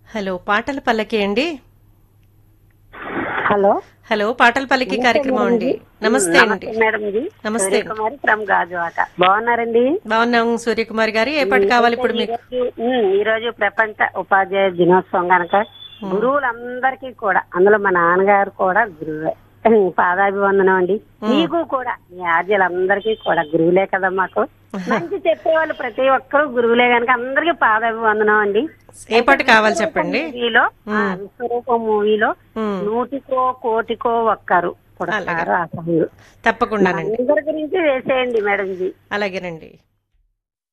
Hello పాటల పల్లకి అండి హలో హలో పాటల పల్లకి కార్యక్రమం అండి నమస్తే అండి మేడం ఇది నమస్తే అండి. కుమారి ఫ్రమ్ గాజువాక బాగున్నారండి బాగున్నాం సూర్యకుమార్ గారు ఏ పాట కావాలి ఇప్పుడు మీకు ఈరోజు- ఉమ్, ఈ రోజు ప్రపంచ ఉపాధ్యాయ దినోత్సవం గనక గురువులందరికీ కూడా అందులో మా నాన్నగారు కూడా గురువే ఉమ్, పాదాభివందనం అండి మీకు కూడా మీ ఆర్జలందరికీ కూడా గురువులే కదా మాకు మంచి చెప్పేవాళ్ళు ప్రతి ఒక్కరు గురువులే గనక అందరికీ పాదాభివందనం అండి ఏ పాట కావాలి చెప్పండి మూవీలో ఆ, విశ్వరూపం మూవీలో ఉమ్, నూటికో కోటికో ఒక్కరు పుడతారు ఆ సాంగ్ తప్పకుండానండి అందరి గురించి వేసేయండి మేడం జీ అలాగేనండి